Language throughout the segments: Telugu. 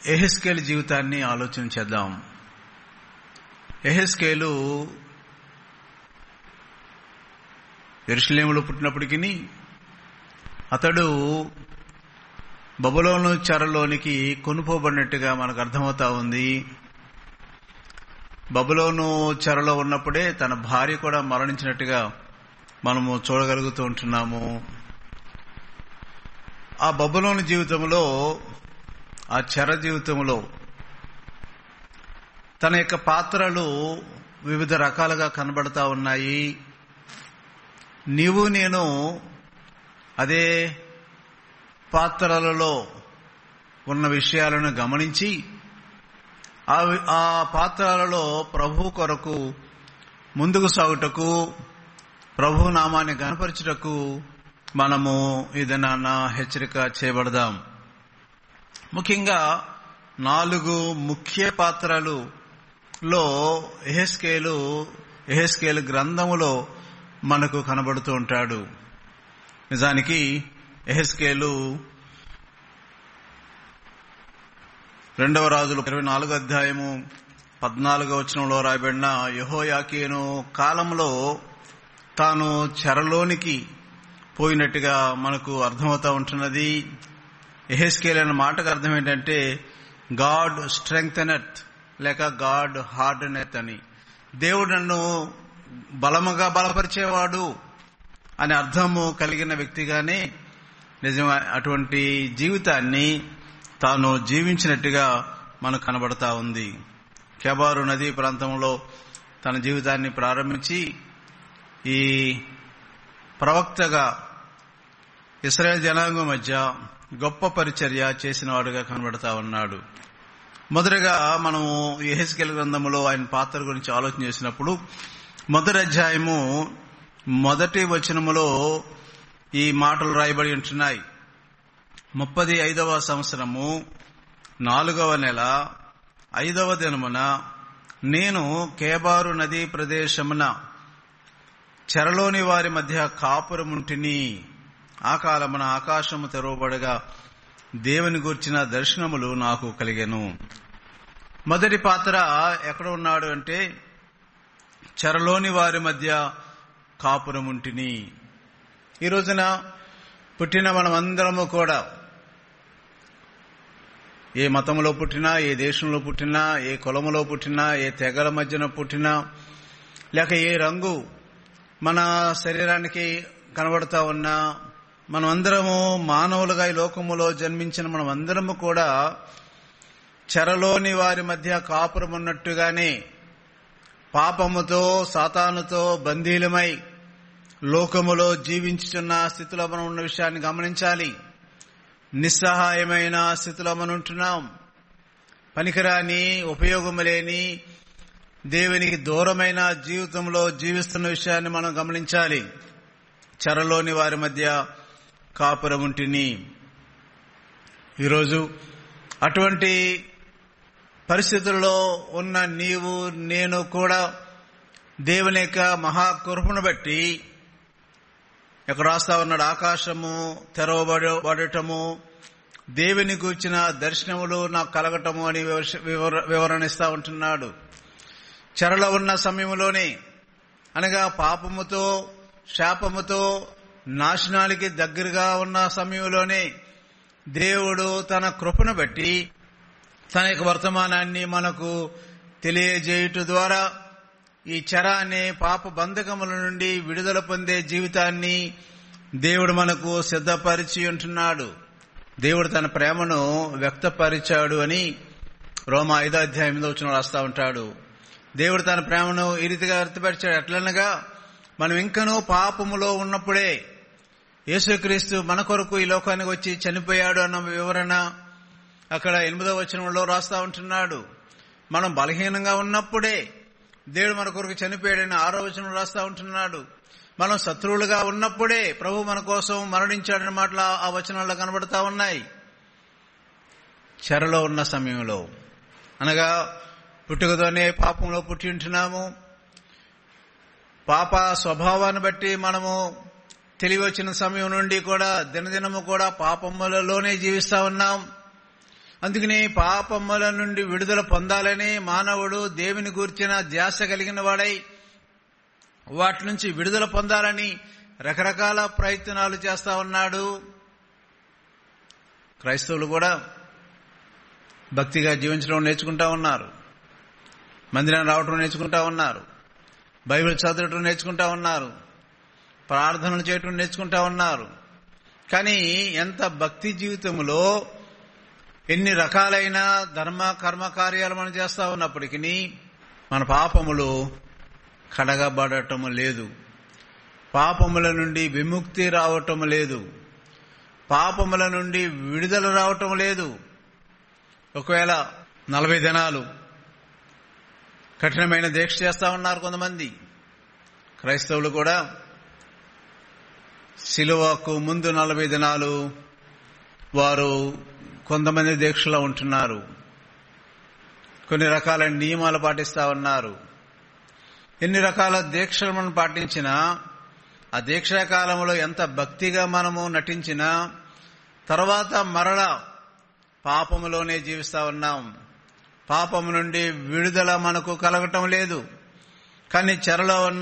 ఎహెస్కేల్ జీవితాన్ని ఆలోచన చేద్దాం ఎహెస్కేలు ఎరుషలేములో పుట్టినప్పటికీ అతడు బబులోను చెరలోనికి కొనుపోబడినట్టుగా మనకు అర్థమవుతా ఉంది బబులోను చెరలో ఉన్నప్పుడే తన భార్య కూడా మరణించినట్టుగా మనము చూడగలుగుతూ ఉంటున్నాము ఆ బబులోని జీవితంలో ఆ చెర జీవితంలో తన యొక్క పాత్రలు వివిధ రకాలుగా కనబడతా ఉన్నాయి నీవు నేను అదే పాత్రలలో ఉన్న విషయాలను గమనించి ఆ పాత్రలలో ప్రభు కొరకు ముందుకు సాగుటకు ప్రభు నామాన్ని గనపరచుటకు మనము ఏదైనా హెచ్చరిక చేయబడదాం ముఖ్యంగా నాలుగు ముఖ్య పాత్రలు లో ఎహెస్కేలు ఎహెస్కేలు గ్రంథములో మనకు కనబడుతూ ఉంటాడు నిజానికి ఎహెస్కేలు రెండవ రాజులు ఇరవై నాలుగో అధ్యాయము పద్నాలుగో వచనంలో రాయబడిన యహోయాకీను కాలంలో తాను చెరలోనికి పోయినట్టుగా మనకు అర్థమవుతా ఉంటున్నది ఎహెస్కేల్ అనే మాటకు అర్థం ఏంటంటే గాడ్ స్ట్రెంగ్త్ ఎనత్ లేక గాడ్ హార్డ్ నెత్ అని దేవుడు నన్ను బలముగా బలపరిచేవాడు అనే అర్థము కలిగిన వ్యక్తిగానే నిజంగా అటువంటి జీవితాన్ని తాను జీవించినట్టుగా మనకు కనబడతా ఉంది కెబారు నదీ ప్రాంతంలో తన జీవితాన్ని ప్రారంభించి ఈ ప్రవక్తగా ఇస్రాయేల్ జనాంగం మధ్య గొప్ప పరిచర్య చేసిన వాడుగా కనబడతా ఉన్నాడు మొదటగా మనము ఎహెస్కెల్ గ్రంథములో ఆయన పాత్ర గురించి ఆలోచన చేసినప్పుడు మొదటి అధ్యాయము మొదటి వచనములో ఈ మాటలు రాయబడి ఉంటున్నాయి ముప్పది ఐదవ సంవత్సరము నాలుగవ నెల ఐదవ దినమున నేను కేబారు నదీ ప్రదేశమున చెరలోని వారి మధ్య కాపురముంటిని ఆ కాలమున ఆకాశము తెరవబడగా దేవుని గూర్చిన దర్శనములు నాకు కలిగెను మొదటి పాత్ర ఎక్కడ ఉన్నాడు అంటే చెరలోని వారి మధ్య కాపురముంటిని ఈ రోజున పుట్టిన మనమందరము కూడా ఏ మతంలో పుట్టినా ఏ దేశంలో పుట్టినా ఏ కులములో పుట్టినా ఏ తెగల మధ్యన పుట్టినా లేక ఏ రంగు మన శరీరానికి కనబడతా ఉన్నా మనమందరము మానవులుగా ఈ లోకములో జన్మించిన మనమందరము కూడా చెరలోని వారి మధ్య కాపురం ఉన్నట్టుగానే పాపముతో సాతానుతో బందీలమై లోకములో జీవించుచున్న స్థితిలో మనం ఉన్న విషయాన్ని గమనించాలి నిస్సహాయమైన స్థితిలో మనం ఉంటున్నాం పనికిరాని ఉపయోగము లేని దేవునికి దూరమైన జీవితంలో జీవిస్తున్న విషయాన్ని మనం గమనించాలి చెరలోని వారి మధ్య కాపురముంటిని ఈరోజు అటువంటి పరిస్థితుల్లో ఉన్న నీవు నేను కూడా దేవుని యొక్క మహాకృపను బట్టి ఇక్కడ రాస్తా ఉన్నాడు ఆకాశము తెరవబడటము దేవుని కూర్చిన దర్శనములు నాకు కలగటము అని వివరణిస్తా ఉంటున్నాడు చెరలో ఉన్న సమయంలోనే అనగా పాపముతో శాపముతో నాశనానికి దగ్గరగా ఉన్న సమయంలోనే దేవుడు తన కృపను బట్టి తన యొక్క వర్తమానాన్ని మనకు తెలియజేయుట ద్వారా ఈ చెర అనే పాప బంధకముల నుండి విడుదల పొందే జీవితాన్ని దేవుడు మనకు సిద్ధపరిచి ఉంటున్నాడు దేవుడు తన ప్రేమను వ్యక్తపరిచాడు అని రోమా ఐదో అధ్యాయం మీద వచ్చిన రాస్తా ఉంటాడు దేవుడు తన ప్రేమను ఈ రీతిగా వ్యక్తపరిచాడు ఎట్లనగా మనం ఇంకనూ పాపములో ఉన్నప్పుడే యేసుక్రీస్తు మన కొరకు ఈ లోకానికి వచ్చి చనిపోయాడు అన్న వివరణ అక్కడ ఎనిమిదో వచనంలో రాస్తా ఉంటున్నాడు మనం బలహీనంగా ఉన్నప్పుడే దేవుడు మన కొరకు చనిపోయాడని ఆరో వచనం రాస్తా ఉంటున్నాడు మనం శత్రువులుగా ఉన్నప్పుడే ప్రభు మన కోసం మరణించాడని మాటలు ఆ వచనాల్లో కనబడతా ఉన్నాయి చెరలో ఉన్న సమయంలో అనగా పుట్టుకతోనే పాపంలో పుట్టి ఉంటున్నాము పాప స్వభావాన్ని బట్టి మనము తెలివి వచ్చిన సమయం నుండి కూడా దినదినము కూడా పాపములలోనే జీవిస్తా ఉన్నాం అందుకని పాపముల నుండి విడుదల పొందాలని మానవుడు దేవుని గూర్చిన ధ్యాస కలిగిన వాడై వాటి నుంచి విడుదల పొందాలని రకరకాల ప్రయత్నాలు చేస్తా ఉన్నాడు క్రైస్తవులు కూడా భక్తిగా జీవించడం నేర్చుకుంటా ఉన్నారు మందిరం రావటం నేర్చుకుంటా ఉన్నారు బైబిల్ చదవటం నేర్చుకుంటా ఉన్నారు ప్రార్థనలు చేయటం నేర్చుకుంటా ఉన్నారు కానీ ఎంత భక్తి జీవితంలో ఎన్ని రకాలైన ధర్మ కర్మ కార్యాలు మనం చేస్తా ఉన్నప్పటికీ మన పాపములు కడగబడటం లేదు పాపముల నుండి విముక్తి రావటం లేదు పాపముల నుండి విడుదల రావటం లేదు ఒకవేళ నలభై దినాలు కఠినమైన దీక్ష చేస్తా ఉన్నారు కొంతమంది క్రైస్తవులు కూడా శిలువకు ముందు నలభై దినాలు వారు కొంతమంది దీక్షలో ఉంటున్నారు కొన్ని రకాల నియమాలు పాటిస్తా ఉన్నారు ఎన్ని రకాల దీక్షలు మనం పాటించినా ఆ దీక్షా కాలంలో ఎంత భక్తిగా మనము నటించినా తర్వాత మరల పాపములోనే జీవిస్తా ఉన్నాం పాపము నుండి విడుదల మనకు కలగటం లేదు కానీ చెరలో ఉన్న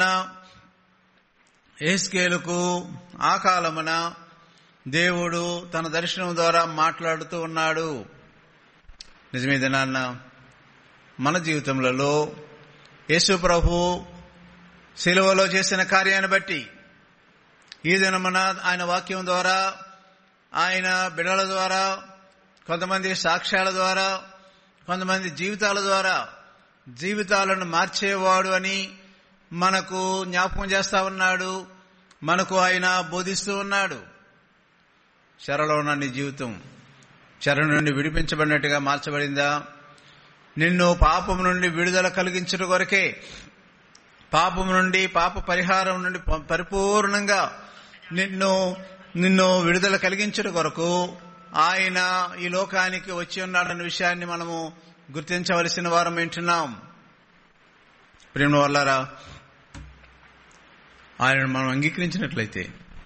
ఏస్కేలుకు ఆ కాలమున దేవుడు తన దర్శనం ద్వారా మాట్లాడుతూ ఉన్నాడు నిజమేది నాన్న మన జీవితములలో యేసు ప్రభు శిలువలో చేసిన కార్యాన్ని బట్టి ఈ దినమున ఆయన వాక్యం ద్వారా ఆయన బిడల ద్వారా కొంతమంది సాక్ష్యాల ద్వారా కొంతమంది జీవితాల ద్వారా జీవితాలను మార్చేవాడు అని మనకు జ్ఞాపకం చేస్తా ఉన్నాడు మనకు ఆయన బోధిస్తూ ఉన్నాడు చెరలో ఉన్న నీ జీవితం చెర నుండి విడిపించబడినట్టుగా మార్చబడిందా నిన్ను పాపం నుండి విడుదల కలిగించట కొరకే పాపం నుండి పాప పరిహారం నుండి పరిపూర్ణంగా నిన్ను నిన్ను విడుదల కలిగించడం కొరకు ఆయన ఈ లోకానికి వచ్చి ఉన్నాడన్న విషయాన్ని మనము గుర్తించవలసిన వారం వింటున్నాం ప్రేమ వల్లారా ఆయనను మనం అంగీకరించినట్లయితే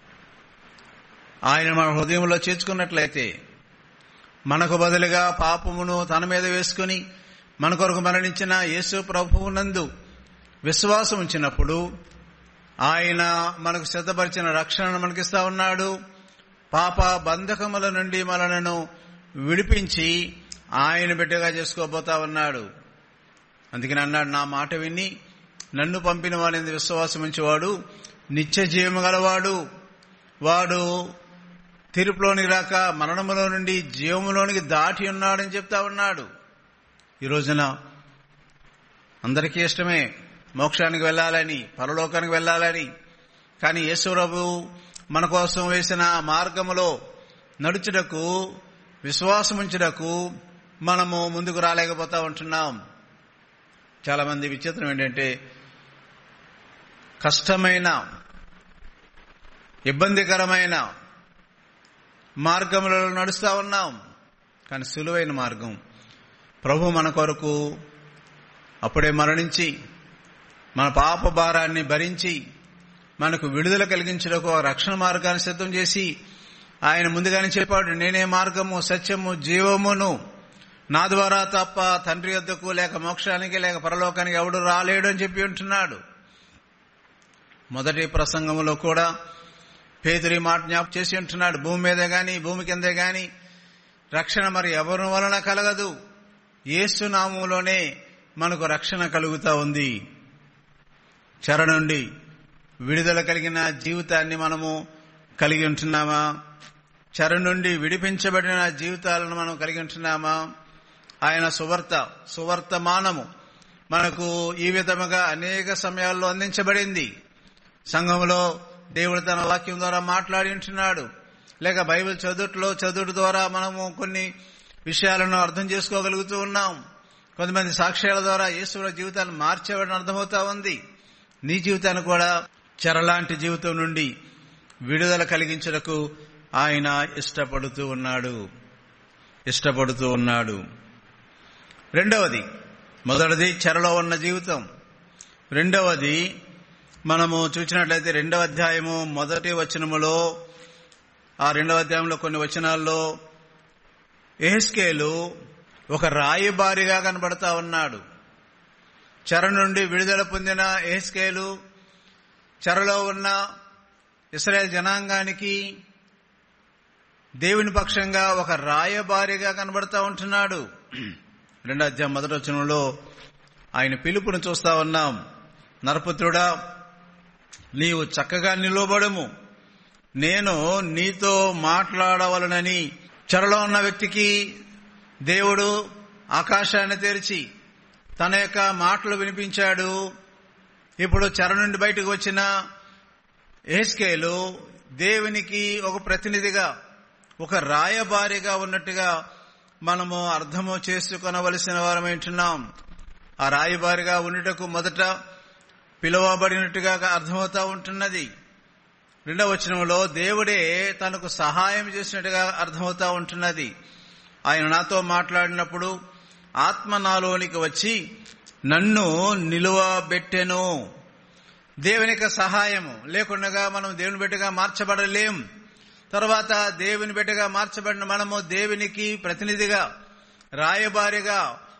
ఆయన మన హృదయంలో చేర్చుకున్నట్లయితే మనకు బదులుగా పాపమును తన మీద వేసుకుని మన కొరకు మరణించిన యేసు ప్రభువునందు విశ్వాసం ఉంచినప్పుడు ఆయన మనకు సిద్ధపరిచిన రక్షణను మనకిస్తా ఉన్నాడు పాప బంధకముల నుండి మనలను విడిపించి ఆయన బిడ్డగా చేసుకోబోతా ఉన్నాడు అందుకని అన్నాడు నా మాట విని నన్ను పంపిన వాడిని విశ్వాసం ఉంచేవాడు నిత్య జీవము గలవాడు వాడు తీర్పులోనికి రాక మరణములో నుండి జీవములోనికి దాటి ఉన్నాడని చెప్తా ఉన్నాడు ఈ రోజున అందరికీ ఇష్టమే మోక్షానికి వెళ్ళాలని పరలోకానికి వెళ్ళాలని కానీ యేసుప్రభు మన కోసం వేసిన మార్గములో నడుచుటకు విశ్వాసముంచుటకు మనము ముందుకు రాలేకపోతా ఉంటున్నాం చాలా మంది విచిత్రం ఏంటంటే కష్టమైన ఇబ్బందికరమైన మార్గములలో నడుస్తా ఉన్నాం కానీ సులువైన మార్గం ప్రభు మన కొరకు అప్పుడే మరణించి మన పాప భారాన్ని భరించి మనకు విడుదల కలిగించడానికి రక్షణ మార్గాన్ని సిద్ధం చేసి ఆయన ముందుగానే చెప్పాడు నేనే మార్గము సత్యము జీవమును నా ద్వారా తప్ప తండ్రి వద్దకు లేక మోక్షానికి లేక పరలోకానికి ఎవడు రాలేడు అని చెప్పి ఉంటున్నాడు మొదటి ప్రసంగంలో కూడా పేదరి మాట జ్ఞాపం చేసి ఉంటున్నాడు భూమి మీదే గాని భూమి కిందే గాని రక్షణ మరి ఎవరి వలన కలగదు ఏసు నామంలోనే మనకు రక్షణ కలుగుతా ఉంది చెర నుండి విడుదల కలిగిన జీవితాన్ని మనము కలిగి ఉంటున్నామా చెర నుండి విడిపించబడిన జీవితాలను మనం కలిగి ఉంటున్నామా ఆయన సువార్త సువర్తమానము మనకు ఈ విధముగా అనేక సమయాల్లో అందించబడింది సంఘంలో దేవుడు తన వాక్యం ద్వారా మాట్లాడి ఉంటున్నాడు లేక బైబిల్ చదువుట్లో చదువుడు ద్వారా మనము కొన్ని విషయాలను అర్థం చేసుకోగలుగుతూ ఉన్నాం కొంతమంది సాక్ష్యాల ద్వారా యేసుల జీవితాన్ని మార్చేవాడని అర్థమవుతా ఉంది నీ జీవితాన్ని కూడా చెరలాంటి జీవితం నుండి విడుదల కలిగించటకు ఆయన ఇష్టపడుతూ ఉన్నాడు ఇష్టపడుతూ ఉన్నాడు రెండవది మొదటిది చెరలో ఉన్న జీవితం రెండవది మనము చూసినట్లయితే రెండవ అధ్యాయము మొదటి వచనములో ఆ రెండవ అధ్యాయంలో కొన్ని వచనాల్లో ఎహెస్కేలు ఒక రాయబారిగా కనబడతా ఉన్నాడు చెర నుండి విడుదల పొందిన ఎహెస్కేలు చెరలో ఉన్న ఇస్రాయేల్ జనాంగానికి దేవుని పక్షంగా ఒక రాయబారిగా కనబడతా ఉంటున్నాడు రెండో అధ్యాయం మొదటి వచనంలో ఆయన పిలుపును చూస్తా ఉన్నాం నరపుత్రుడా నీవు చక్కగా నిలవబడము నేను నీతో మాట్లాడవలనని చెరలో ఉన్న వ్యక్తికి దేవుడు ఆకాశాన్ని తెరిచి తన యొక్క మాటలు వినిపించాడు ఇప్పుడు చెర నుండి బయటకు వచ్చిన ఏస్కేలు దేవునికి ఒక ప్రతినిధిగా ఒక రాయబారిగా ఉన్నట్టుగా మనము అర్థము చేసుకొనవలసిన వారమేంటున్నాం ఆ రాయబారిగా ఉండుటకు మొదట పిలువబడినట్టుగా అర్థమవుతా ఉంటున్నది రెండవ వచనంలో దేవుడే తనకు సహాయం చేసినట్టుగా అర్థమవుతా ఉంటున్నది ఆయన నాతో మాట్లాడినప్పుడు ఆత్మ నాలోనికి వచ్చి నన్ను నిలువబెట్టెను దేవుని యొక్క సహాయము లేకుండా మనం దేవుని బిడ్డగా మార్చబడలేం తర్వాత దేవుని బిడ్డగా మార్చబడిన మనము దేవునికి ప్రతినిధిగా రాయబారిగా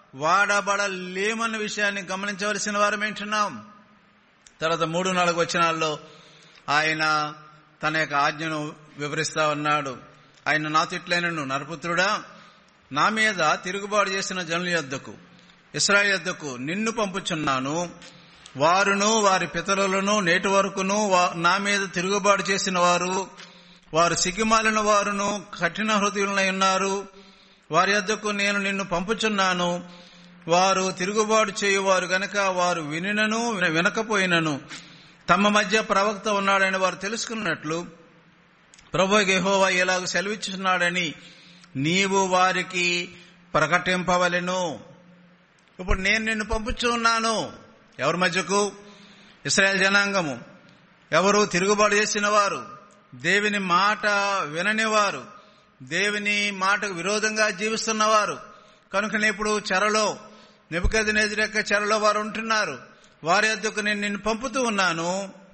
వాడబడలేమన్న విషయాన్ని గమనించవలసిన వారం ఏంటున్నాం తర్వాత మూడు నాలుగు వచనాల్లో ఆయన తన యొక్క ఆజ్ఞను వివరిస్తా ఉన్నాడు ఆయన నా తిట్లైనను నరపుత్రుడా నా మీద తిరుగుబాటు చేసిన జనుల యొద్దకు ఇస్రాయల్ యొద్దకు నిన్ను పంపుచున్నాను వారును వారి పితరులను నేటి వరకును నా మీద తిరుగుబాటు చేసిన వారు వారు సిగ్గుమాలిన వారును కఠిన హృదయులై ఉన్నారు వారి యొద్దకు నేను నిన్ను పంపుచున్నాను వారు తిరుగుబాటు చేయువారు గనక వారు వినినను వినకపోయినను తమ మధ్య ప్రవక్త ఉన్నాడని వారు తెలుసుకున్నట్లు ప్రభు గెహోవా ఎలాగ సెలవిచ్చున్నాడని నీవు వారికి ప్రకటింపవలెను ఇప్పుడు నేను నిన్ను పంపుచూ ఉన్నాను ఎవరి మధ్యకు ఇస్రాయల్ జనాంగము ఎవరు తిరుగుబాటు చేసిన వారు దేవుని మాట విననివారు దేవుని మాటకు విరోధంగా జీవిస్తున్నవారు కనుకనే ఇప్పుడు చెరలో నిపుకది నెదిరెక్క చెరలో వారు ఉంటున్నారు వారి వద్దకు నేను నిన్ను పంపుతూ ఉన్నాను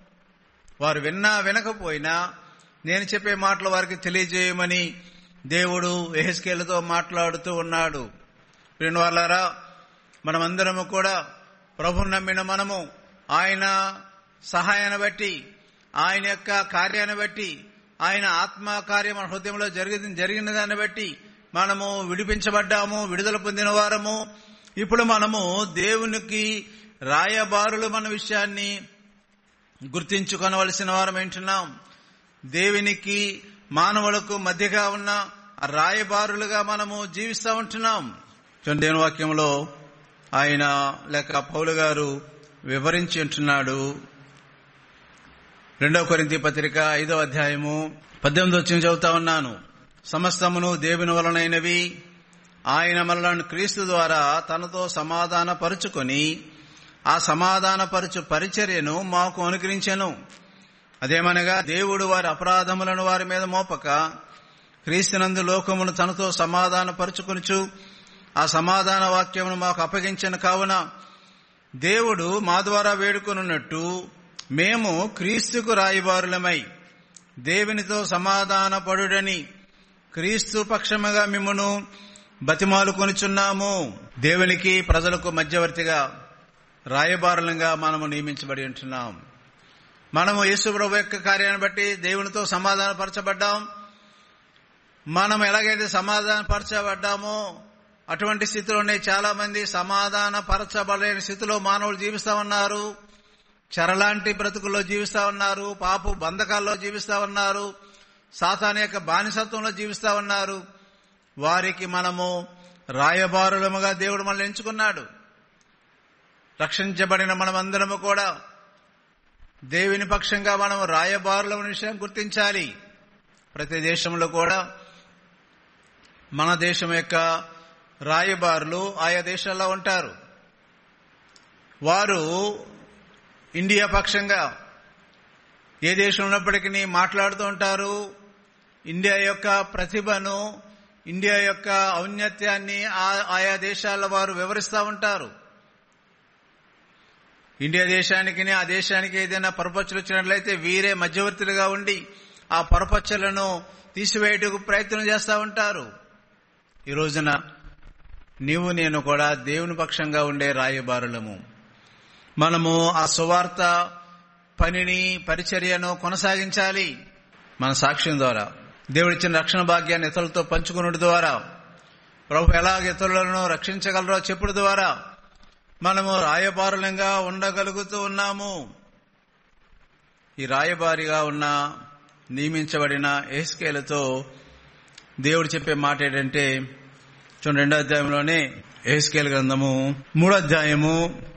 వారు విన్నా వినకపోయినా నేను చెప్పే మాటలు వారికి తెలియజేయమని దేవుడు ఎహెస్కేలతో మాట్లాడుతూ ఉన్నాడు రెండు వాళ్ళారా మనమందరము కూడా ప్రభుని నమ్మిన మనము ఆయన సహాయాన్ని బట్టి ఆయన యొక్క కార్యాన్ని బట్టి ఆయన ఆత్మ కార్యం మన హృదయంలో జరిగి జరిగిన దాన్ని బట్టి మనము విడిపించబడ్డాము విడుదల పొందిన వారము ఇప్పుడు మనము దేవునికి రాయబారులు మన విషయాన్ని గుర్తించుకొనవలసిన వారం ఏంటున్నాం దేవునికి మానవులకు మధ్యగా ఉన్న రాయబారులుగా మనము జీవిస్తూ ఉంటున్నాం దేవుని వాక్యంలో ఆయన లేక పౌలు గారు వివరించి ఉంటున్నాడు రెండవ కొరింతి పత్రిక ఐదవ అధ్యాయము పద్దెనిమిది వచ్చిన చదువుతా ఉన్నాను సమస్తమును దేవుని వలనైనవి ఆయన మనలను క్రీస్తు ద్వారా తనతో సమాధాన పరుచుకొని ఆ సమాధాన పరుచు పరిచర్యను మాకు అనుగ్రహించెను అదేమనగా దేవుడు వారి అపరాధములను వారి మీద మోపక క్రీస్తునందు లోకమును తనతో సమాధాన పరుచుకొనుచు ఆ సమాధాన వాక్యమును మాకు అప్పగించిన కావున దేవుడు మా ద్వారా వేడుకొనున్నట్టు మేము క్రీస్తుకు రాయబారులమై దేవునితో సమాధాన పడుడని క్రీస్తు పక్షముగా మిమ్మను బతిమాలు కొనుచున్నాము దేవునికి ప్రజలకు మధ్యవర్తిగా రాయబారులంగా మనము నియమించబడి ఉంటున్నాం మనము యేసుప్రభు యొక్క కార్యాన్ని బట్టి దేవునితో సమాధానపరచబడ్డాం మనం ఎలాగైతే సమాధానపరచబడ్డామో అటువంటి స్థితిలోనే చాలా మంది సమాధాన పరచబడలేని స్థితిలో మానవులు జీవిస్తా ఉన్నారు చెరలాంటి బ్రతుకుల్లో జీవిస్తా ఉన్నారు పాపు బంధకాల్లో జీవిస్తా ఉన్నారు సాతాన్ యొక్క బానిసత్వంలో జీవిస్తా ఉన్నారు వారికి మనము రాయబారులముగా దేవుడు మనల్ని ఎంచుకున్నాడు రక్షించబడిన మనమందరము కూడా దేవుని పక్షంగా మనం రాయబారులమైన విషయం గుర్తించాలి ప్రతి దేశంలో కూడా మన దేశం యొక్క రాయబారులు ఆయా దేశాల్లో ఉంటారు వారు ఇండియా పక్షంగా ఏ దేశం ఉన్నప్పటికీ మాట్లాడుతూ ఉంటారు ఇండియా యొక్క ప్రతిభను ఇండియా యొక్క ఔన్నత్యాన్ని ఆయా దేశాల వారు వివరిస్తూ ఉంటారు ఇండియా దేశానికి ఆ దేశానికి ఏదైనా పరపచ్చులు వచ్చినట్లయితే వీరే మధ్యవర్తులుగా ఉండి ఆ పరపచ్చలను తీసివేయటకు ప్రయత్నం చేస్తూ ఉంటారు ఈ రోజున నీవు నేను కూడా దేవుని పక్షంగా ఉండే రాయబారులము మనము ఆ సువార్త పనిని పరిచర్యను కొనసాగించాలి మన సాక్ష్యం ద్వారా దేవుడిచ్చిన రక్షణ భాగ్యాన్ని ఇతరులతో పంచుకున్నటి ద్వారా ప్రభు ఎలాగ ఇతరులను రక్షించగలరో చెప్పుడు ద్వారా మనము రాయబారులంగా ఉండగలుగుతూ ఉన్నాము ఈ రాయబారిగా ఉన్న నియమించబడిన ఏస్కేలతో దేవుడు చెప్పే మాట ఏంటంటే చూడండి రెండో అధ్యాయంలోనే ఏస్కేల్ గ్రంథము మూడో అధ్యాయము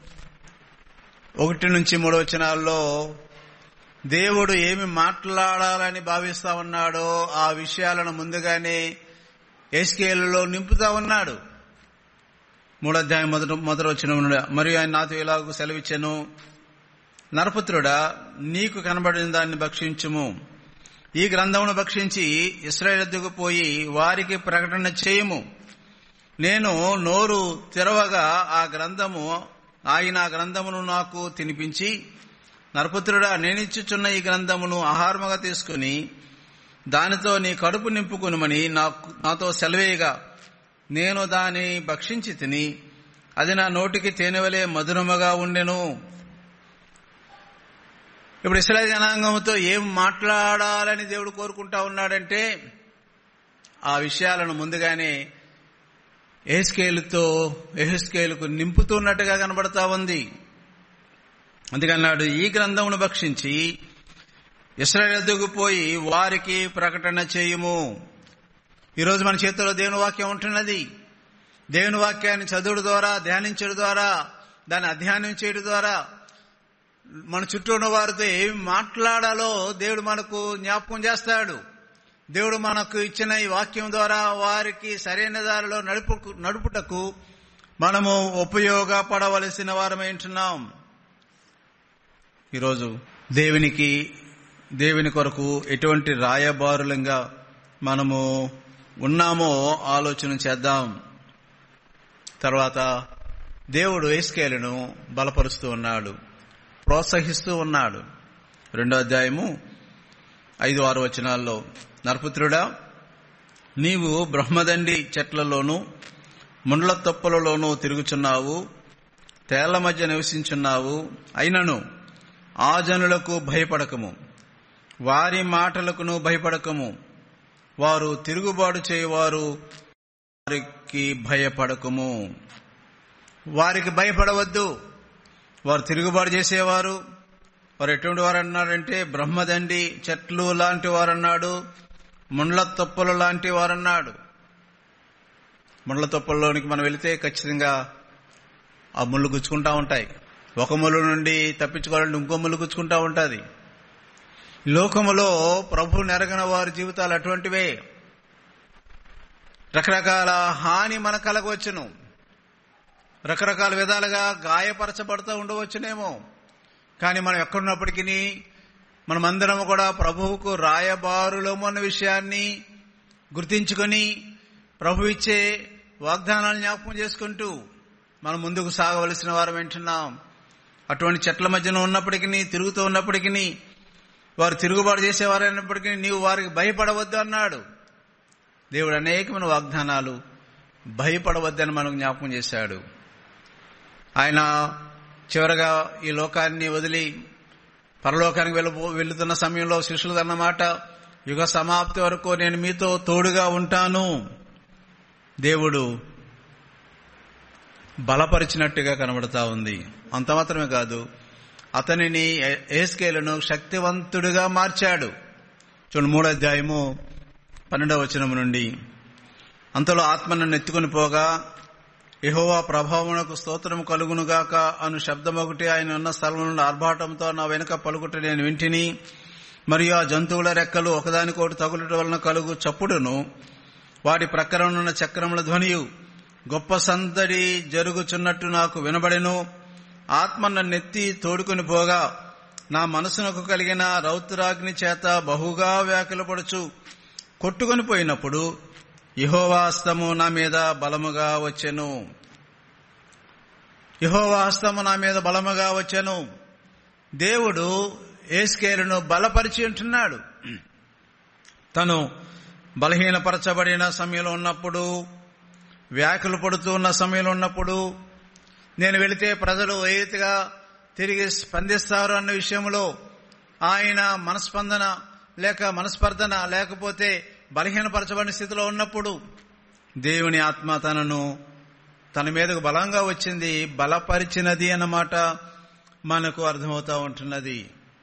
ఒకటి నుంచి మూడు వచనాల్లో దేవుడు ఏమి మాట్లాడాలని భావిస్తా ఉన్నాడో ఆ విషయాలను ముందుగానే ఏస్కేలులో నింపుతా ఉన్నాడు మూడో అధ్యాయం మొదటి మొదటి వచ్చిన మరియు ఆయన నాతో ఇలాగ సెలవిచ్చాను నరపుత్రుడా నీకు కనబడిన దాన్ని భక్షించుము ఈ గ్రంథమును భక్షించి ఇస్రాయేల్కు పోయి వారికి ప్రకటన చేయము నేను నోరు తెరవగా ఆ గ్రంథము ఆయన ఆ గ్రంథమును నాకు తినిపించి నరపుత్రుడా నేనిచ్చుచున్న ఈ గ్రంథమును ఆహారముగా తీసుకుని దానితో నీ కడుపు నింపుకునుమని నాకు నాతో సెలవేయగా నేను దాని భక్షించి తిని అది నా నోటికి తేనెవలే మధురముగా ఉండెను ఇప్పుడు ఇస్రాయల్ జనాంగంతో ఏం మాట్లాడాలని దేవుడు కోరుకుంటా ఉన్నాడంటే ఆ విషయాలను ముందుగానే ఏహెస్కేలుతో ఎహెస్కేలుకు నింపుతున్నట్టుగా కనబడతా ఉంది అందుకన్నాడు ఈ గ్రంథమును భక్షించి ఇస్రాయల్ పోయి వారికి ప్రకటన చేయుము ఈరోజు మన చేతిలో దేవుని వాక్యం ఉంటున్నది దేవుని వాక్యాన్ని చదువుడు ద్వారా ధ్యానించడం ద్వారా దాన్ని అధ్యయనం చేయడం ద్వారా మన చుట్టూ ఉన్న వారితో ఏమి మాట్లాడాలో దేవుడు మనకు జ్ఞాపకం చేస్తాడు దేవుడు మనకు ఇచ్చిన ఈ వాక్యం ద్వారా వారికి సరైన దారిలో నడుపు నడుపుటకు మనము ఉపయోగపడవలసిన వారమేంటున్నాం ఈరోజు దేవునికి దేవుని కొరకు ఎటువంటి రాయబారులంగా మనము ఉన్నామో ఆలోచన చేద్దాం తర్వాత దేవుడు ఏస్కేలను బలపరుస్తూ ఉన్నాడు ప్రోత్సహిస్తూ ఉన్నాడు రెండో అధ్యాయము ఐదు ఆరు వచనాల్లో నరపుత్రుడా నీవు బ్రహ్మదండి చెట్లలోనూ ముండ్ల తొప్పలలోనూ తిరుగుచున్నావు తేళ్ల మధ్య నివసించున్నావు అయినను ఆ జనులకు భయపడకము వారి మాటలకును భయపడకము వారు తిరుగుబాటు చేయవారు వారికి భయపడకము వారికి భయపడవద్దు వారు తిరుగుబాటు చేసేవారు వారు ఎటువంటి వారు అన్నారంటే బ్రహ్మదండి చెట్లు లాంటి వారు అన్నాడు ముండ్ల తొప్పలు లాంటి వారు అన్నాడు ముండ్ల తొప్పల్లోనికి మనం వెళితే ఖచ్చితంగా ఆ ముళ్ళు గుచ్చుకుంటా ఉంటాయి ఒక ముళ్ళు నుండి తప్పించుకోవాలంటే ఇంకో ముళ్ళు గుచ్చుకుంటా ఉంటుంది లోకములో ప్రభు నెరగన వారి జీవితాలు అటువంటివే రకరకాల హాని మన కలగవచ్చును రకరకాల విధాలుగా గాయపరచబడుతూ ఉండవచ్చునేమో కానీ మనం ఎక్కడున్నప్పటికీ మనమందరం కూడా ప్రభువుకు రాయబారులము అన్న విషయాన్ని గుర్తించుకొని ప్రభు ఇచ్చే వాగ్దానాలు జ్ఞాపకం చేసుకుంటూ మనం ముందుకు సాగవలసిన వారం వింటున్నాం అటువంటి చెట్ల మధ్యన ఉన్నప్పటికీ తిరుగుతూ ఉన్నప్పటికీ వారు తిరుగుబాటు చేసేవారైనప్పటికీ నీవు వారికి భయపడవద్దు అన్నాడు దేవుడు అనేకమైన వాగ్దానాలు భయపడవద్దని మనకు జ్ఞాపకం చేశాడు ఆయన చివరగా ఈ లోకాన్ని వదిలి పరలోకానికి వెళ్ళ వెళుతున్న సమయంలో శిష్యులు అన్నమాట యుగ సమాప్తి వరకు నేను మీతో తోడుగా ఉంటాను దేవుడు బలపరిచినట్టుగా కనబడతా ఉంది అంత మాత్రమే కాదు అతనిని ఏస్కేలను శక్తివంతుడిగా మార్చాడు చూడండి మూడో అధ్యాయము పన్నెండవ వచనం నుండి అంతలో ఆత్మను ఎత్తుకుని పోగా యహోవా ప్రభావమునకు స్తోత్రం కలుగునుగాక అను శబ్దం ఒకటి ఆయన ఉన్న స్థలం నుండి ఆర్భాటంతో నా వెనుక పలుకుట నేను వింటిని మరియు ఆ జంతువుల రెక్కలు ఒకదానికోటి తగులుట వలన కలుగు చప్పుడును వాటి ప్రక్కరనున్న చక్రముల ధ్వనియు గొప్ప సందడి జరుగుచున్నట్టు నాకు వినబడెను ఆత్మ నన్నెత్తి తోడుకుని పోగా నా మనసునకు కలిగిన రౌతురాగ్ని చేత బహుగా వ్యాకులపడుచు కొట్టుకొని పోయినప్పుడు యహోవాస్తము నా మీద బలముగా వచ్చెను యహోవాస్తము నా మీద బలముగా వచ్చెను దేవుడు ఏస్కేలును బలపరిచి ఉంటున్నాడు తను బలహీనపరచబడిన సమయంలో ఉన్నప్పుడు వ్యాకులు పడుతూ ఉన్న సమయంలో ఉన్నప్పుడు నేను వెళితే ప్రజలు ఏ రీతిగా తిరిగి స్పందిస్తారు అన్న విషయంలో ఆయన మనస్పందన లేక మనస్పర్ధన లేకపోతే బలహీనపరచబడిన స్థితిలో ఉన్నప్పుడు దేవుని ఆత్మ తనను తన మీదకు బలంగా వచ్చింది బలపరిచినది అన్నమాట మనకు అర్థమవుతా ఉంటున్నది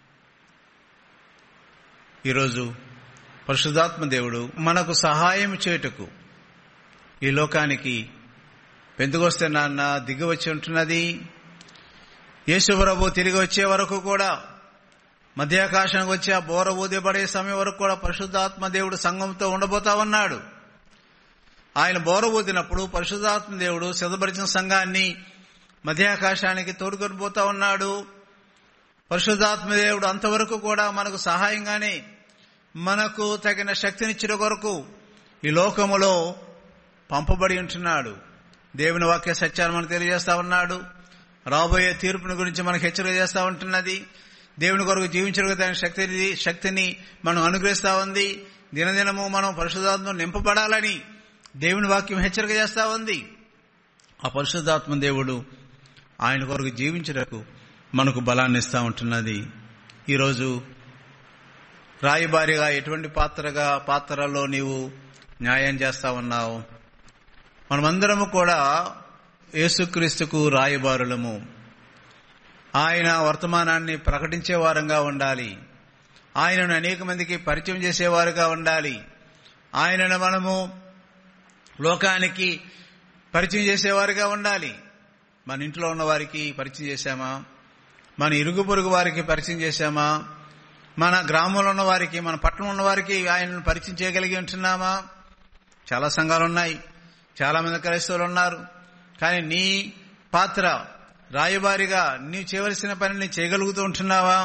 ఈరోజు పరిశుద్ధాత్మ దేవుడు మనకు సహాయం చేయుటకు ఈ లోకానికి పెందుకొస్తే నాన్న దిగి వచ్చి ఉంటున్నది యేసుప్రభు తిరిగి వచ్చే వరకు కూడా మధ్యాకాశానికి వచ్చి ఆ బోర ఊదిపడే సమయం వరకు కూడా పరిశుద్ధాత్మ దేవుడు సంఘంతో ఉండబోతా ఉన్నాడు ఆయన బోర ఊదినప్పుడు పరిశుద్ధాత్మ దేవుడు సిద్ధపరిచిన సంఘాన్ని మధ్యాకాశానికి తోడుకొని పోతా ఉన్నాడు పరిశుద్ధాత్మ దేవుడు అంతవరకు కూడా మనకు సహాయంగానే మనకు తగిన శక్తినిచ్చిన కొరకు ఈ లోకములో పంపబడి ఉంటున్నాడు దేవుని వాక్య సత్యాన్ని మనకు తెలియజేస్తా ఉన్నాడు రాబోయే తీర్పుని గురించి మనకు హెచ్చరిక చేస్తా ఉంటున్నది దేవుని కొరకు జీవించడానికి దాని శక్తిని శక్తిని మనం అనుగ్రహిస్తా ఉంది దినదినము మనం పరిశుద్ధాత్మ నింపబడాలని దేవుని వాక్యం హెచ్చరిక చేస్తా ఉంది ఆ పరిశుద్ధాత్మ దేవుడు ఆయన కొరకు జీవించటకు మనకు బలాన్ని ఇస్తా ఉంటున్నది ఈరోజు రాయబారిగా ఎటువంటి పాత్రగా పాత్రలో నీవు న్యాయం చేస్తా ఉన్నావు మనమందరము కూడా యేసుక్రీస్తుకు రాయబారులము ఆయన వర్తమానాన్ని ప్రకటించే వారంగా ఉండాలి ఆయనను అనేక మందికి పరిచయం చేసేవారుగా ఉండాలి ఆయనను మనము లోకానికి పరిచయం చేసేవారుగా ఉండాలి మన ఇంట్లో ఉన్న వారికి పరిచయం చేశామా మన ఇరుగు పొరుగు వారికి పరిచయం చేశామా మన గ్రామంలో ఉన్న వారికి మన పట్టణంలో ఉన్న వారికి ఆయనను పరిచయం చేయగలిగి ఉంటున్నామా చాలా సంఘాలు ఉన్నాయి చాలా మంది క్రైస్తవులు ఉన్నారు కానీ నీ పాత్ర రాయబారిగా నీవు చేయవలసిన పనిని చేయగలుగుతూ ఉంటున్నావా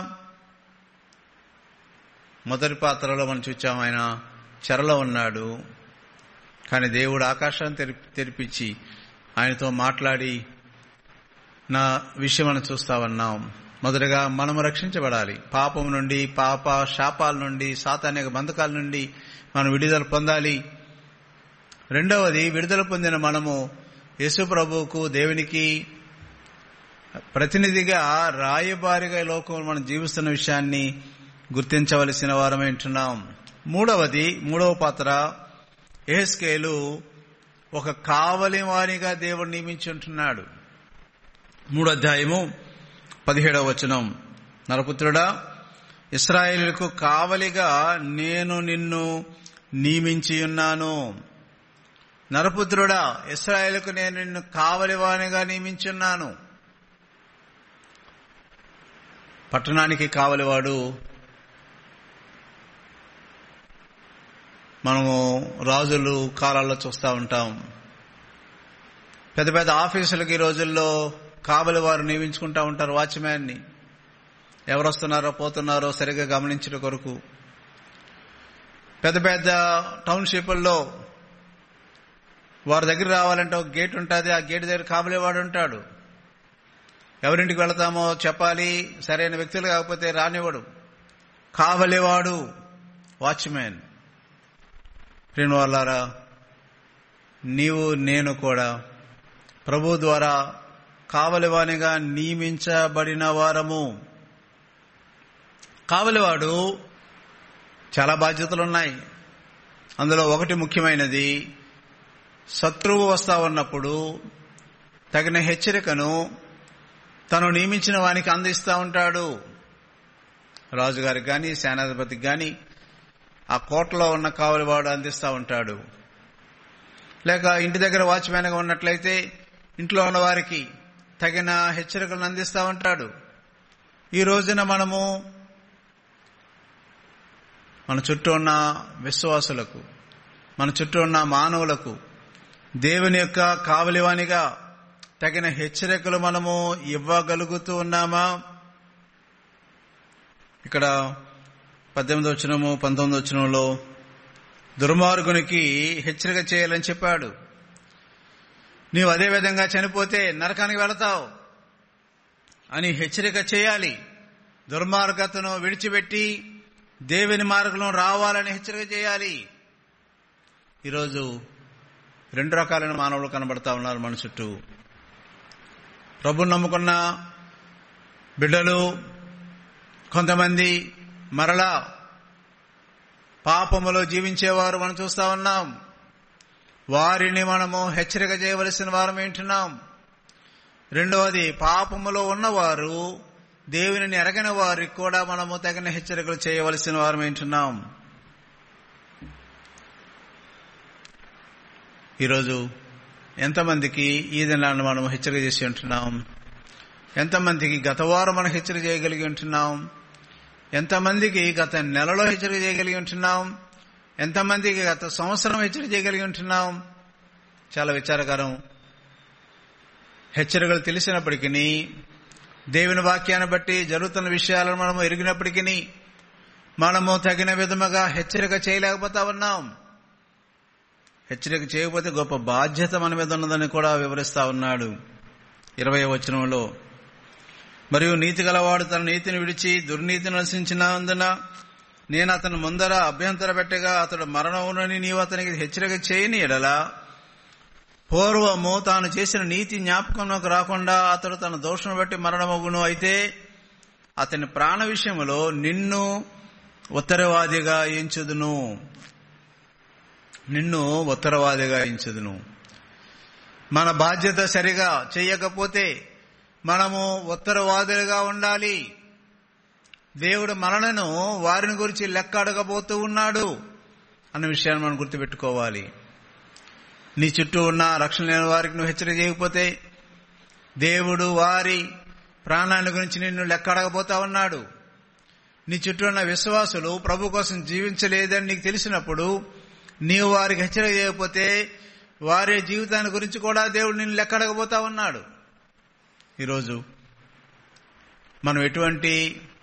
మొదటి పాత్రలో మనం చూచాం ఆయన చెరలో ఉన్నాడు కానీ దేవుడు ఆకాశాన్ని తెరి తెరిపించి ఆయనతో మాట్లాడి నా విషయం మనం చూస్తా ఉన్నాం మొదటగా మనము రక్షించబడాలి పాపం నుండి పాప శాపాల నుండి సాతానిక బంధకాల నుండి మనం విడుదల పొందాలి రెండవది విడుదల పొందిన మనము యేసు ప్రభువుకు దేవునికి ప్రతినిధిగా రాయబారిగా ఈ లోకంలో మనం జీవిస్తున్న విషయాన్ని గుర్తించవలసిన వారమే ఉంటున్నాం మూడవది మూడవ పాత్ర ఏహెస్కేలు ఒక కావలి వారిగా దేవుడు నియమించి ఉంటున్నాడు మూడో అధ్యాయము పదిహేడవ వచనం నరపుత్రుడా ఇస్రాయేలుకు కావలిగా నేను నిన్ను నియమించి ఉన్నాను నరపుత్రుడా ఇస్రాయేలుకు నేను నిన్ను కావలివానిగా నియమించున్నాను పట్టణానికి కావలివాడు మనము రాజులు కాలాల్లో చూస్తూ ఉంటాం పెద్ద పెద్ద ఆఫీసులకు ఈ రోజుల్లో కావలి వారు నియమించుకుంటా ఉంటారు వాచ్మ్యాన్ని ఎవరు వస్తున్నారో పోతున్నారో సరిగ్గా గమనించడం కొరకు పెద్ద పెద్ద టౌన్షిప్ల్లో వారి దగ్గర రావాలంటే ఒక గేట్ ఉంటుంది ఆ గేట్ దగ్గర కావలివాడు ఉంటాడు ఎవరింటికి వెళతామో చెప్పాలి సరైన వ్యక్తులు కాకపోతే రానివ్వడు కావలివాడు వాచ్మ్యాన్ ప్రిన్ వాళ్ళారా నీవు నేను కూడా ప్రభు ద్వారా కావలివానిగా నియమించబడిన వారము కావలివాడు చాలా బాధ్యతలున్నాయి అందులో ఒకటి ముఖ్యమైనది శత్రువు వస్తా ఉన్నప్పుడు తగిన హెచ్చరికను తను నియమించిన వానికి అందిస్తూ ఉంటాడు రాజుగారికి కానీ సేనాధిపతికి కానీ ఆ కోటలో ఉన్న కావలివాడు అందిస్తూ ఉంటాడు లేక ఇంటి దగ్గర వాచ్మ్యాన్గా ఉన్నట్లయితే ఇంట్లో ఉన్న వారికి తగిన హెచ్చరికలను అందిస్తూ ఉంటాడు ఈ రోజున మనము మన చుట్టూ ఉన్న విశ్వాసులకు మన చుట్టూ ఉన్న మానవులకు దేవుని యొక్క కావలివానిగా తగిన హెచ్చరికలు మనము ఇవ్వగలుగుతూ ఉన్నామా ఇక్కడ పద్దెనిమిది వచ్చినము పంతొమ్మిది వచ్చినంలో దుర్మార్గునికి హెచ్చరిక చేయాలని చెప్పాడు నీవు అదే విధంగా చనిపోతే నరకానికి వెళతావు అని హెచ్చరిక చేయాలి దుర్మార్గతను విడిచిపెట్టి దేవుని మార్గంలో రావాలని హెచ్చరిక చేయాలి ఈరోజు రెండు రకాలైన మానవులు కనబడతా ఉన్నారు మన చుట్టూ ప్రభుని నమ్ముకున్న బిడ్డలు కొంతమంది మరలా పాపములో జీవించేవారు మనం చూస్తా ఉన్నాం వారిని మనము హెచ్చరిక చేయవలసిన వారం ఏంటున్నాం రెండవది పాపములో ఉన్నవారు దేవుని ఎరగని వారికి కూడా మనము తగిన హెచ్చరికలు చేయవలసిన వారం ఏంటున్నాం ఈరోజు ఎంతమందికి ఈ దినాన్ని మనం హెచ్చరిక చేసి ఉంటున్నాం ఎంతమందికి గత వారం మనం హెచ్చరిక చేయగలిగి ఉంటున్నాం ఎంతమందికి గత నెలలో హెచ్చరిక చేయగలిగి ఉంటున్నాం ఎంతమందికి గత సంవత్సరం హెచ్చరిక చేయగలిగి ఉంటున్నాం చాలా విచారకరం హెచ్చరికలు తెలిసినప్పటికీ దేవుని వాక్యాన్ని బట్టి జరుగుతున్న విషయాలను మనము ఎరిగినప్పటికీ మనము తగిన విధముగా హెచ్చరిక చేయలేకపోతా ఉన్నాం హెచ్చరిక చేయకపోతే గొప్ప బాధ్యత మన మీద ఉన్నదని కూడా వివరిస్తా ఉన్నాడు ఇరవై వచనంలో మరియు నీతి గలవాడు తన నీతిని విడిచి దుర్నీతిని నశించినందున నేను అతను ముందర అభ్యంతర పెట్టగా అతడు మరణమునని నీవు అతనికి హెచ్చరిక చేయని ఎడలా పూర్వము తాను చేసిన నీతి జ్ఞాపకంలోకి రాకుండా అతడు తన దోషం బట్టి మరణమగును అయితే అతని ప్రాణ విషయంలో నిన్ను ఉత్తరవాదిగా ఎంచుదును నిన్ను ఉత్తరవాదిగా ఎంచుదును మన బాధ్యత సరిగా చేయకపోతే మనము ఉత్తరవాదులుగా ఉండాలి దేవుడు మనలను వారిని గురించి లెక్క అడగబోతూ ఉన్నాడు అన్న విషయాన్ని మనం గుర్తుపెట్టుకోవాలి నీ చుట్టూ ఉన్న రక్షణ లేని వారికి నువ్వు హెచ్చరిక చేయకపోతే దేవుడు వారి ప్రాణాన్ని గురించి నిన్ను లెక్క అడగబోతా ఉన్నాడు నీ చుట్టూ ఉన్న విశ్వాసులు ప్రభు కోసం జీవించలేదని నీకు తెలిసినప్పుడు నీవు వారికి హెచ్చరిక చేయకపోతే వారి జీవితాన్ని గురించి కూడా దేవుడు నిన్ను లెక్కడకపోతా ఉన్నాడు ఈరోజు మనం ఎటువంటి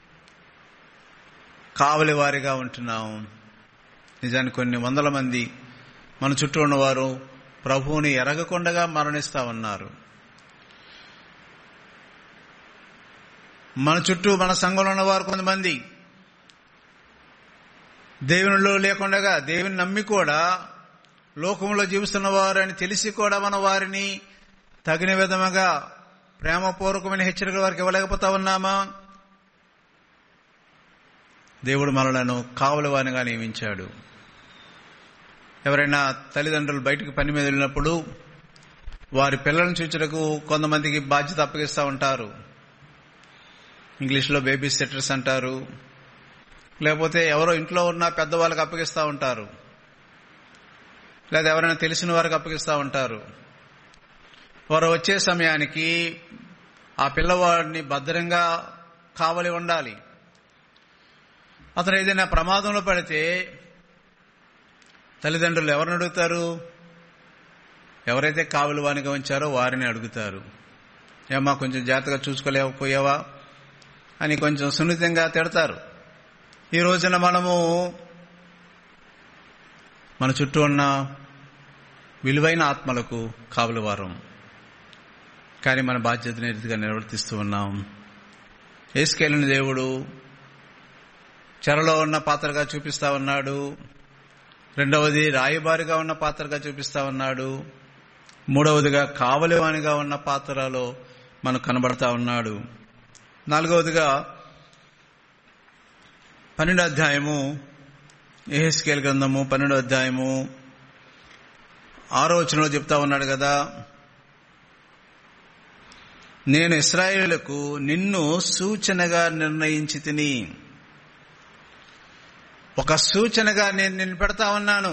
కావలి వారిగా ఉంటున్నాం నిజానికి కొన్ని వందల మంది మన చుట్టూ ఉన్నవారు ప్రభువుని ఎరగకుండగా మరణిస్తా ఉన్నారు మన చుట్టూ మన సంఘంలో ఉన్నవారు కొంతమంది దేవునిలో లేకుండగా దేవుని నమ్మి కూడా లోకంలో జీవిస్తున్న వారు అని తెలిసి కూడా మన వారిని తగిన విధముగా ప్రేమపూర్వకమైన హెచ్చరికల వారికి ఇవ్వలేకపోతా ఉన్నామా దేవుడు మనలను కావలి వారిగా నియమించాడు ఎవరైనా తల్లిదండ్రులు బయటకు పని మీద వెళ్ళినప్పుడు వారి పిల్లలను చూచడకు కొంతమందికి బాధ్యత అప్పగిస్తూ ఉంటారు ఇంగ్లీష్లో బేబీ సెటర్స్ అంటారు లేకపోతే ఎవరో ఇంట్లో ఉన్న పెద్దవాళ్ళకి అప్పగిస్తూ ఉంటారు లేదా ఎవరైనా తెలిసిన వారికి అప్పగిస్తూ ఉంటారు వారు వచ్చే సమయానికి ఆ పిల్లవాడిని భద్రంగా కావలి ఉండాలి అతను ఏదైనా ప్రమాదంలో పడితే తల్లిదండ్రులు ఎవరిని అడుగుతారు ఎవరైతే కావలి వానిగా ఉంచారో వారిని అడుగుతారు ఏమా కొంచెం జాగ్రత్తగా చూసుకోలేకపోయావా అని కొంచెం సున్నితంగా తిడతారు ఈ రోజున మనము మన చుట్టూ ఉన్న విలువైన ఆత్మలకు కావలి వారం కానీ మన బాధ్యతని రీతిగా నిర్వర్తిస్తూ ఉన్నాం ఏసుకెళ్ళిన దేవుడు చెరలో ఉన్న పాత్రగా చూపిస్తా ఉన్నాడు రెండవది రాయబారిగా ఉన్న పాత్రగా చూపిస్తా ఉన్నాడు మూడవదిగా కావలివానిగా ఉన్న పాత్రలో మనకు కనబడతా ఉన్నాడు నాలుగవదిగా పన్నెండో అధ్యాయము ఏహెస్కేల్ గ్రంథము పన్నెండో అధ్యాయము ఆరో వచనంలో చెప్తా ఉన్నాడు కదా నేను ఇస్రాయేళ్లకు నిన్ను సూచనగా నిర్ణయించి తిని ఒక సూచనగా నేను నిన్ను పెడతా ఉన్నాను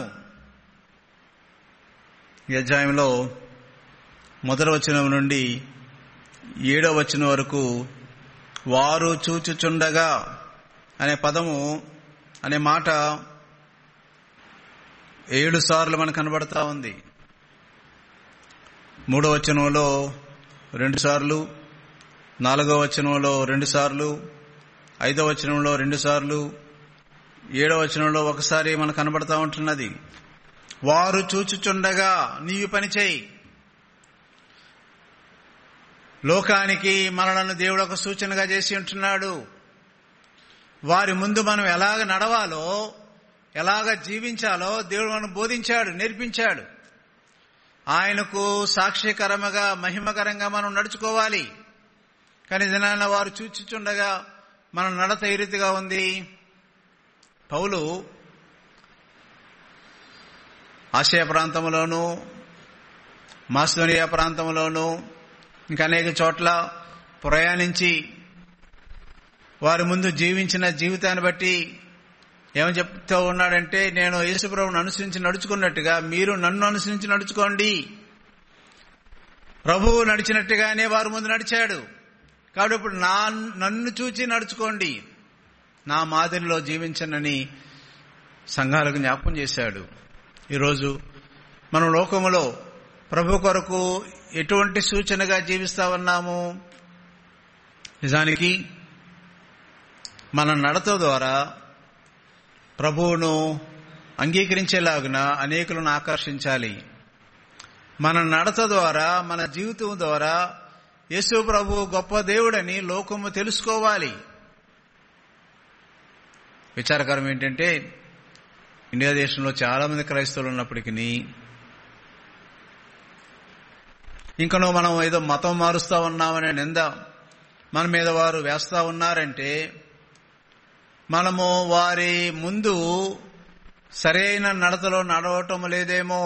ఈ అధ్యాయంలో మొదటి వచనం నుండి ఏడో వచనం వరకు వారు చూచుచుండగా అనే పదము అనే మాట ఏడు సార్లు మనకు కనబడతా ఉంది మూడో వచనంలో రెండు సార్లు నాలుగో వచనంలో రెండు సార్లు ఐదో వచనంలో రెండు సార్లు ఏడో వచనంలో ఒకసారి మనకు కనబడతా ఉంటున్నది వారు చూచుచుండగా నీవు పని చేయి లోకానికి మనలను దేవుడు ఒక సూచనగా చేసి ఉంటున్నాడు వారి ముందు మనం ఎలాగ నడవాలో ఎలాగ జీవించాలో దేవుడు మనం బోధించాడు నేర్పించాడు ఆయనకు సాక్షికరముగా మహిమకరంగా మనం నడుచుకోవాలి కానీ దినాన వారు చూచుచుండగా మన నడత ఏ రీతిగా ఉంది పౌలు ఆసియా ప్రాంతంలోనూ మాస్లోనియా ప్రాంతంలోనూ ఇంకా అనేక చోట్ల ప్రయాణించి వారి ముందు జీవించిన జీవితాన్ని బట్టి ఏమని చెప్తూ ఉన్నాడంటే నేను యేసుప్రభుని అనుసరించి నడుచుకున్నట్టుగా మీరు నన్ను అనుసరించి నడుచుకోండి ప్రభువు నడిచినట్టుగానే వారి ముందు నడిచాడు కాబట్టి ఇప్పుడు నా నన్ను చూచి నడుచుకోండి నా మాదిరిలో జీవించనని సంఘాలకు జ్ఞాపకం చేశాడు ఈరోజు మనం లోకములో ప్రభు కొరకు ఎటువంటి సూచనగా జీవిస్తా ఉన్నాము నిజానికి మన నడత ద్వారా ప్రభువును అంగీకరించేలాగున అనేకులను ఆకర్షించాలి మన నడత ద్వారా మన జీవితం ద్వారా యేసు ప్రభు గొప్ప దేవుడని లోకము తెలుసుకోవాలి విచారకరం ఏంటంటే ఇండియా దేశంలో చాలా మంది క్రైస్తవులు ఉన్నప్పటికీ ఇంకనో మనం ఏదో మతం మారుస్తా ఉన్నామనే నింద మన మీద వారు వేస్తా ఉన్నారంటే మనము వారి ముందు సరైన నడతలో నడవటం లేదేమో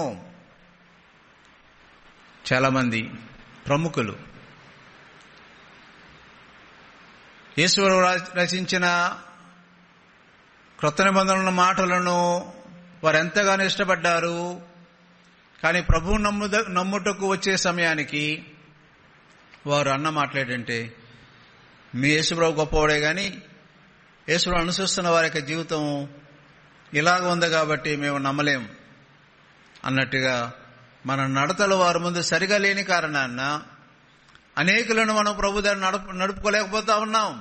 చాలా మంది ప్రముఖులు ఈశ్వరు రచించిన క్రొత్త నిబంధనల మాటలను వారు ఎంతగానో ఇష్టపడ్డారు కానీ ప్రభు నమ్ముద నమ్ముటకు వచ్చే సమయానికి వారు అన్న మాట్లాడంటే మీ యేసుప్రభు గొప్పవాడే గాని యేసుప్రభు అనుసరిస్తున్న వారి యొక్క జీవితం ఇలాగ ఉంది కాబట్టి మేము నమ్మలేం అన్నట్టుగా మన నడతలు వారి ముందు సరిగా లేని కారణాన్న అనేకులను మనం ప్రభు దాన్ని నడుపు నడుపుకోలేకపోతా ఉన్నాం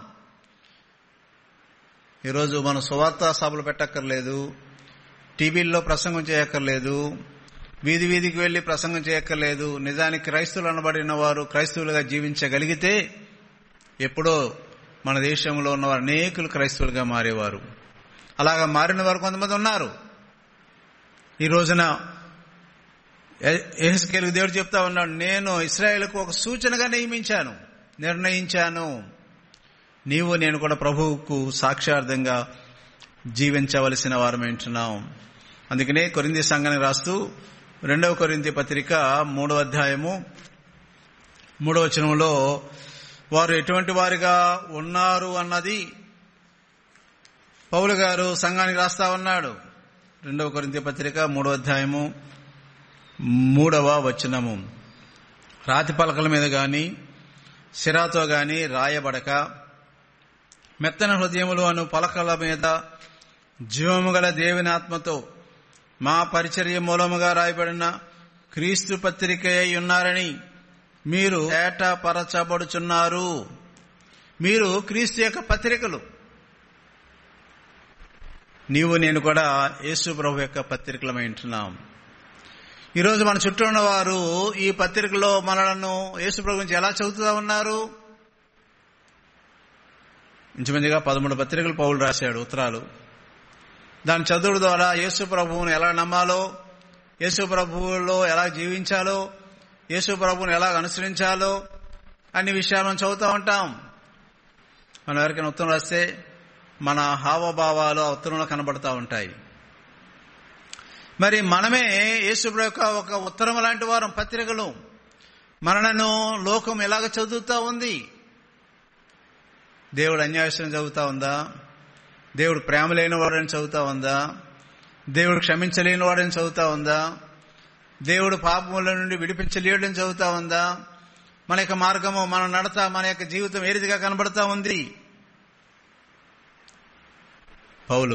ఈరోజు మనం సువార్త సభలు పెట్టక్కర్లేదు టీవీల్లో ప్రసంగం చేయక్కర్లేదు వీధి వీధికి వెళ్లి ప్రసంగం చేయక్కర్లేదు నిజానికి క్రైస్తవులు అనబడిన వారు క్రైస్తవులుగా జీవించగలిగితే ఎప్పుడో మన దేశంలో ఉన్న అనేకులు క్రైస్తవులుగా మారేవారు అలాగా మారిన వారు కొంతమంది ఉన్నారు ఈ రోజున ఏహెస్కేలకు దేవుడు చెప్తా ఉన్నాడు నేను ఇస్రాయేల్కు ఒక సూచనగా నియమించాను నిర్ణయించాను నీవు నేను కూడా ప్రభువుకు సాక్షార్థంగా జీవించవలసిన వారమేంటున్నాం అందుకనే కొరింది సంఘానికి రాస్తూ రెండవ కొరింది పత్రిక మూడవ అధ్యాయము మూడవ వచనంలో వారు ఎటువంటి వారిగా ఉన్నారు అన్నది పౌలు గారు సంఘానికి రాస్తా ఉన్నాడు రెండవ కొరింది పత్రిక మూడవ అధ్యాయము మూడవ వచనము రాతి పలకల మీద గాని సిరాతో గాని రాయబడక మెత్తన హృదయములు అను పలకల మీద జీవము గల దేవుని ఆత్మతో మా పరిచర్య మూలముగా రాయబడిన క్రీస్తు పత్రిక అయి ఉన్నారని మీరు ఏటపరచబడుచున్నారు మీరు క్రీస్తు యొక్క పత్రికలు నీవు నేను కూడా యేసు ప్రభు యొక్క పత్రికలమై ఉంటున్నాం ఈరోజు మన చుట్టూ ఉన్న వారు ఈ పత్రికలో మనలను యేసు ప్రభు గురించి ఎలా చదువుతూ ఉన్నారు ఇంచుమందిగా పదమూడు పత్రికలు పౌలు రాశాడు ఉత్తరాలు దాని చదువుడు ద్వారా యేసు ప్రభువును ఎలా నమ్మాలో యేసు ప్రభువులో ఎలా జీవించాలో యేసు ప్రభువును ఎలా అనుసరించాలో అన్ని విషయాలను చదువుతూ ఉంటాం మనం ఎవరికైనా ఉత్తరం రాస్తే మన హావభావాలు ఆ ఉత్తరంలో కనబడతా ఉంటాయి మరి మనమే యేసుప్రభు యొక్క ఒక ఉత్తరం లాంటి వారం పత్రికలు మనలను లోకం ఎలాగ చదువుతా ఉంది దేవుడు అన్యాయసం చదువుతా ఉందా దేవుడు ప్రేమ లేని వాడని చదువుతా ఉందా దేవుడు క్షమించలేని వాడని చదువుతా ఉందా దేవుడు పాపముల నుండి విడిపించలేడని చదువుతా ఉందా మన యొక్క మార్గము మన నడత మన యొక్క జీవితం ఏ రీతిగా కనబడతా ఉంది పౌలు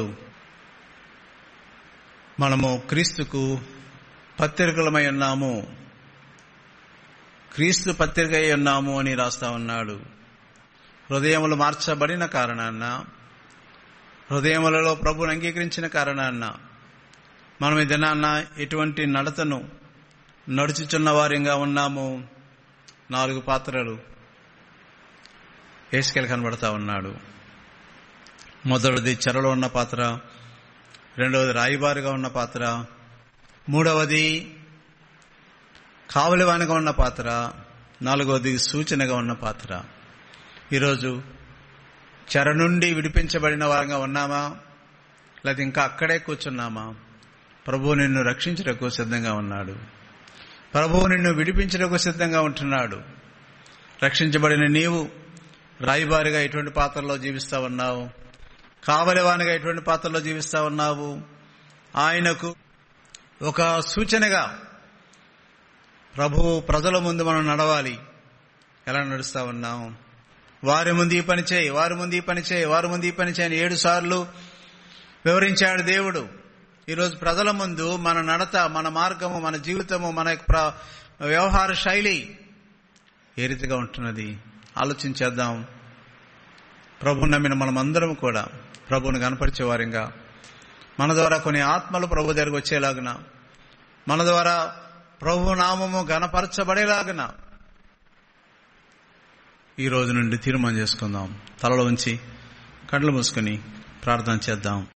మనము క్రీస్తుకు పత్రికలమై ఉన్నాము క్రీస్తు పత్రిక అయి ఉన్నాము అని రాస్తా ఉన్నాడు హృదయములు మార్చబడిన కారణాన్న హృదయములలో ప్రభుని అంగీకరించిన కారణాన్న మనం ఈ దినాన్న ఎటువంటి నడతను నడుచుచున్న వారిగా ఉన్నాము నాలుగు పాత్రలు ఏసుకెళ్ళి కనబడతా ఉన్నాడు మొదటిది చెరలో ఉన్న పాత్ర రెండవది రాయిబారుగా ఉన్న పాత్ర మూడవది కావలివానిగా ఉన్న పాత్ర నాలుగవది సూచనగా ఉన్న పాత్ర ఈరోజు చెర నుండి విడిపించబడిన వారంగా ఉన్నామా లేదా ఇంకా అక్కడే కూర్చున్నామా ప్రభువు నిన్ను రక్షించటకు సిద్ధంగా ఉన్నాడు ప్రభువు నిన్ను విడిపించటకు సిద్ధంగా ఉంటున్నాడు రక్షించబడిన నీవు రాయిబారిగా ఎటువంటి పాత్రలో జీవిస్తా ఉన్నావు కావలివానిగా ఎటువంటి పాత్రలో జీవిస్తా ఉన్నావు ఆయనకు ఒక సూచనగా ప్రభు ప్రజల ముందు మనం నడవాలి ఎలా నడుస్తా ఉన్నాం వారి ముందు ఈ పని చేయి వారి ముందు ఈ పని చేయి వారి ముందు ఈ పని చేయని ఏడు సార్లు వివరించాడు దేవుడు ఈరోజు ప్రజల ముందు మన నడత మన మార్గము మన జీవితము మన యొక్క ప్ర- వ్యవహార శైలి ఏ రీతిగా ఉంటున్నది ఆలోచించేద్దాం ప్రభు నమ్మిన మనమందరం కూడా ప్రభువుని కనపరిచే వారిగా మన ద్వారా కొన్ని ఆత్మలు ప్రభు దగ్గరకు వచ్చేలాగున మన ద్వారా ప్రభు నామము గనపరచబడేలాగున ఈ రోజు నుండి తీర్మానం చేసుకుందాం తలలో ఉంచి కళ్ళు మూసుకొని ప్రార్థన చేద్దాం